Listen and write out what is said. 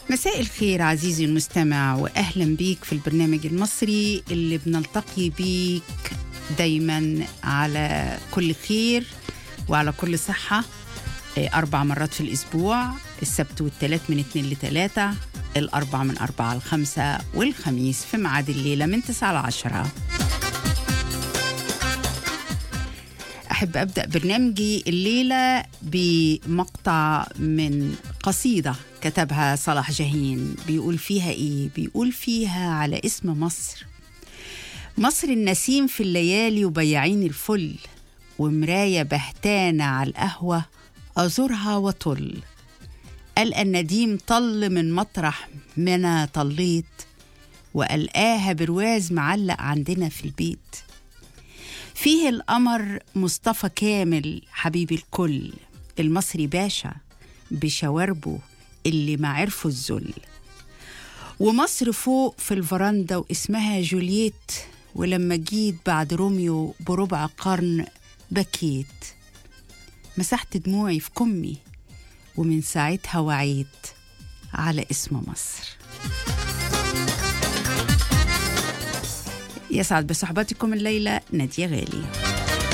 مساء الخير عزيزي المستمع واهلا بيك في البرنامج المصري اللي بنلتقي بيك دايما على كل خير وعلى كل صحه إيه، اربع مرات في الاسبوع السبت والثلاث من اتنين لتلاته الاربع من اربعه لخمسه والخميس في ميعاد الليله من تسعه لعشره أحب أبدأ برنامجي الليلة بمقطع من قصيدة كتبها صلاح جاهين بيقول فيها إيه؟ بيقول فيها على اسم مصر مصر النسيم في الليالي وبياعين الفل ومراية بهتانة على القهوة أزورها وطل ألقى النديم طل من مطرح ما أنا طليت وألقاها برواز معلق عندنا في البيت فيه القمر مصطفى كامل حبيب الكل المصري باشا بشواربه اللي ما عرفوا الذل ومصر فوق في الفرندا واسمها جولييت ولما جيت بعد روميو بربع قرن بكيت مسحت دموعي في كمي ومن ساعتها وعيت على اسم مصر يسعد بصحبتكم الليلة نادية غالي